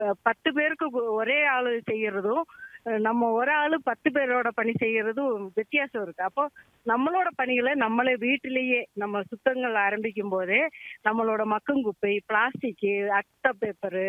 அஹ் பத்து பேருக்கு ஒ- ஒரே ஆளு செய்யறதும் அஹ் நம்ம ஒரு ஆளு பத்து பேரோட பணி செய்யறதும் வித்தியாசம் இருக்கு அப்போ நம்மளோட பணிகளை நம்மளே வீட்டிலேயே நம்ம சுத்தங்கள் ஆரம்பிக்கும் போதே நம்மளோட மக்கும் குப்பை பிளாஸ்டிக் அட்டை பேப்பரு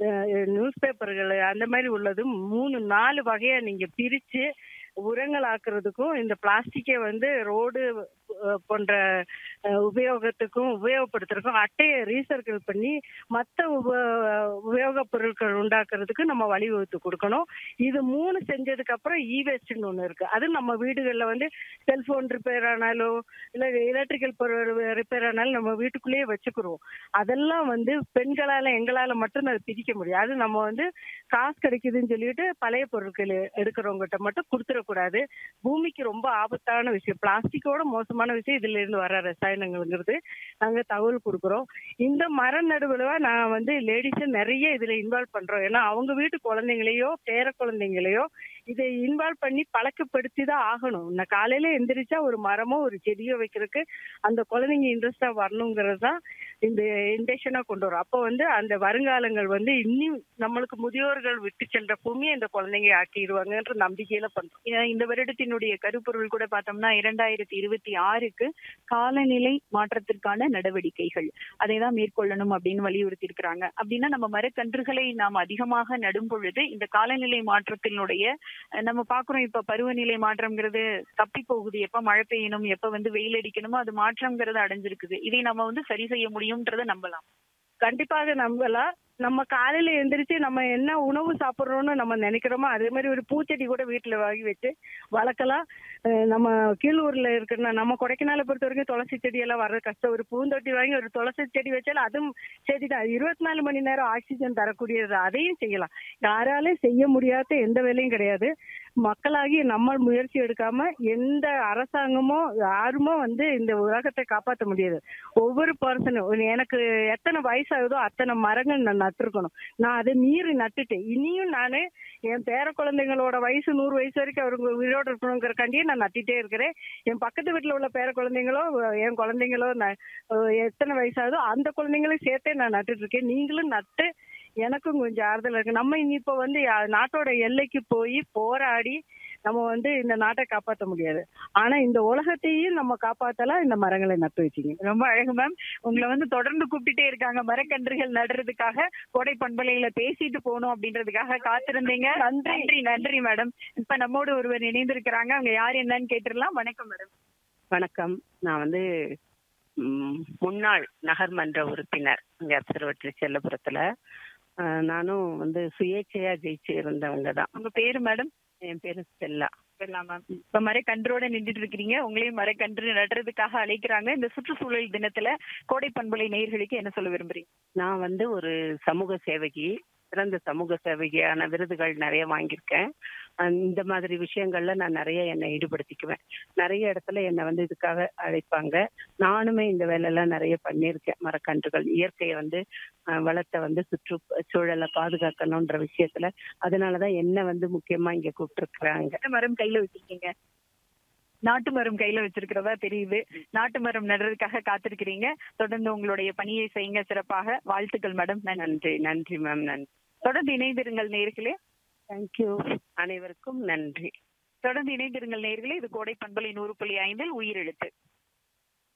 நியூஸ் பேப்பர்கள் அந்த மாதிரி உள்ளது மூணு நாலு வகையா நீங்க பிரிச்சு உரங்கள் ஆக்குறதுக்கும் இந்த பிளாஸ்டிக்கை வந்து ரோடு அஹ், போன்ற அஹ், உபயோகத்துக்கும் உபயோகப்படுத்துறதுக்கும் அட்டையை ரீசைக்கிள் பண்ணி மற்ற உப உபயோகப் பொருட்கள் உண்டாக்குறதுக்கு நம்ம வழிவகுத்து கொடுக்கணும் இது மூணு செஞ்சதுக்கு அப்புறம் இ வேஸ்ட்னு ஒன்று இருக்கு அது நம்ம வீடுகளில் வந்து செல்போன் ரிப்பேர் ஆனாலோ இல்லை எலக்ட்ரிக்கல் பொருள் ரிப்பேர் ஆனாலும் நம்ம வீட்டுக்குள்ளேயே வச்சுக்கிறோம் அதெல்லாம் வந்து பெண்களால எங்களால மட்டும் அதை பிரிக்க முடியும் அது நம்ம வந்து காசு கிடைக்குதுன்னு சொல்லிட்டு பழைய பொருட்கள் எடுக்கிறவங்ககிட்ட மட்டும் கொடுத்துடக்கூடாது பூமிக்கு ரொம்ப ஆபத்தான விஷயம் பிளாஸ்டிக்கோட மோசமான விஷயம் இதுல இருந்து வர ரசாயனங்கள்ங்கிறது நாங்க தகவல் கொடுக்குறோம் இந்த மர நடுவுல நான் வந்து லேடிஸை நிறைய இதுல இன்வால்வ் பண்றோம் ஏன்னா அவங்க வீட்டு குழந்தைங்களையோ பேர குழந்தைங்களையோ இதை இன்வால்வ் பண்ணி பழக்கப்படுத்தி தான் ஆகணும் நான் காலையில எந்திரிச்சா ஒரு மரமோ ஒரு செடியோ வைக்கிறதுக்கு அந்த குழந்தைங்க இன்ட்ரெஸ்டா வரணுங்கிறது தான் இந்த இன்டென்ஷனா கொண்டு வரும் அப்போ வந்து அந்த வருங்காலங்கள் வந்து இன்னும் நம்மளுக்கு முதியோர்கள் விட்டு சென்ற பூமியை இந்த குழந்தைங்க ஆக்கிடுவாங்கன்ற நம்பிக்கையில பண்றோம் ஏன்னா இந்த வருடத்தினுடைய கருப்பொருள் கூட பார்த்தோம்னா இரண்டாயிரத்தி இருபத்தி ஆறுக்கு காலநிலை மாற்றத்திற்கான நடவடிக்கைகள் அதை தான் மேற்கொள்ளணும் அப்படின்னு வலியுறுத்தி இருக்கிறாங்க அப்படின்னா நம்ம மரக்கன்றுகளை நாம் அதிகமாக நடும் பொழுது இந்த காலநிலை மாற்றத்தினுடைய அஹ், நம்ம பாக்குறோம் இப்ப பருவநிலை மாற்றம்ங்கிறது தப்பி போகுது எப்ப மழை பெய்யணும் எப்ப வந்து வெயில் அடிக்கணுமோ அது மாற்றம்ங்கிறது அடைஞ்சிருக்குது இதை நம்ம வந்து சரி செய்ய முடியும்ன்றதை நம்பலாம் கண்டிப்பாக நம்பலாம் நம்ம காலையில எந்திரிச்சு நம்ம என்ன உணவு சாப்பிட்றோம்னு நம்ம நினைக்கிறோமோ அதே மாதிரி ஒரு பூச்செடி கூட வீட்டுல வாங்கி வச்சு வளர்க்கலாம் அஹ் நம்ம கீழூர்ல இருக்கிற நம்ம கொடைக்கானலை பொறுத்த வரைக்கும் துளசி செடி எல்லாம் வர்றது கஷ்டம் ஒரு பூந்தொட்டி வாங்கி ஒரு துளசி செடி வச்சாலும் அதுவும் செடி தான் இருபத்தி நாலு மணி நேரம் ஆக்சிஜன் தரக்கூடியது அதையும் செய்யலாம் யாராலையும் செய்ய முடியாத எந்த வேலையும் கிடையாது மக்களாகி நம்ம முயற்சி எடுக்காம எந்த அரசாங்கமோ யாருமோ வந்து இந்த உலகத்தை காப்பாற்ற முடியாது ஒவ்வொரு பர்சனும் எனக்கு எத்தனை வயசாகுதோ அத்தனை மரங்கள் நான் நட்டிருக்கணும் நான் அதை மீறி நட்டுட்டேன் இனியும் நானு என் பேர குழந்தைங்களோட வயசு நூறு வயசு வரைக்கும் அவங்க உயிரோடு இருக்கணுங்கிறக்காண்டியே நான் நட்டிட்டே இருக்கிறேன் என் பக்கத்து வீட்டுல உள்ள பேர குழந்தைங்களோ என் குழந்தைங்களோ நான் அஹ் எத்தனை வயசாகுதோ அந்த குழந்தைங்களையும் சேர்த்தே நான் நட்டுட்டு இருக்கேன் நீங்களும் நட்டு எனக்கும் கொஞ்சம் ஆறுதல் இருக்கு நம்ம இனி இப்போ வந்து யா- நாட்டோட எல்லைக்கு போய் போராடி நம்ம வந்து இந்த நாட்டை காப்பாற்ற முடியாது ஆனா இந்த உலகத்தையும் நம்ம காப்பாத்தலாம் இந்த மரங்களை நட்டு வச்சிங்க ரொம்ப அழகு மேம் உங்களை வந்து தொடர்ந்து கூப்பிட்டுட்டே இருக்காங்க மரக்கன்றுகள் நடுறதுக்காக கோடை பண்பலையில பேசிட்டு போகணும் அப்படின்றதுக்காக காத்திருந்தீங்க நன்றி. நன்றி நன்றி மேடம் இப்ப நம்மோடு ஒருவர் இணைந்திருக்கிறாங்க அவங்க யார் என்னன்னு கேட்டுடலாம் வணக்கம் மேடம் வணக்கம் நான் வந்து ம், முன்னாள் நகர்மன்ற உறுப்பினர் இங்க அப்சர்வட்டரி செல்லபுரத்துல அஹ், நானும் வந்து சுயேட்சையா ஜெயிச்சு இருந்தவங்க தான் உங்க பேரு மேடம் என் பேரு ஸ்டெல்லா மேம் இப்ப மரக்கன்றோட நின்றுட்டு இருக்கிறீங்க உங்களையும் மரக்கன்று நடுறதுக்காக அழைக்கிறாங்க இந்த சுற்றுச்சூழல் தினத்துல கோடை பண்பலை நேயர்களுக்கு என்ன சொல்ல விரும்புறீங்க நான் வந்து ஒரு சமூக சேவகி சிறந்த சமூக சேவகியான விருதுகள் நிறைய வாங்கியிருக்கேன் அஹ், இந்த மாதிரி விஷயங்கள்ல நான் நிறைய என்னை ஈடுபடுத்திக்குவேன் நிறைய இடத்துல என்னை வந்து இதுக்காக அழைப்பாங்க நானுமே இந்த வேலையெல்லாம் நிறைய பண்ணியிருக்கேன் மரக்கன்றுகள் இயற்கையை வந்து அஹ், வளத்தை வந்து சுற்று சூழலை பாதுகாக்கணுன்ற விஷயத்துல அதனாலதான் என்ன வந்து முக்கியமா இங்க கூப்பிட்டுருக்குறாங்க என்ன மரம் கையில வச்சிருக்கீங்க நாட்டு மரம் கையில வச்சிருக்கிறதா தெரியுது நாட்டு மரம் நடுறதுக்காக காத்திருக்கிறீங்க தொடர்ந்து உங்களுடைய பணியை செய்யுங்க சிறப்பாக வாழ்த்துக்கள் மேடம் நன்றி நன்றி நன்றி மேம் நன்றி தொடர்ந்து இணைந்திருங்கள் நேர்களே தேங்க்யூ அனைவருக்கும் நன்றி தொடர்ந்து இணைந்திருங்கள் நேர்களே இது கோடை பண்பலை நூறு புள்ளி ஐந்தில் உயிரெழுத்து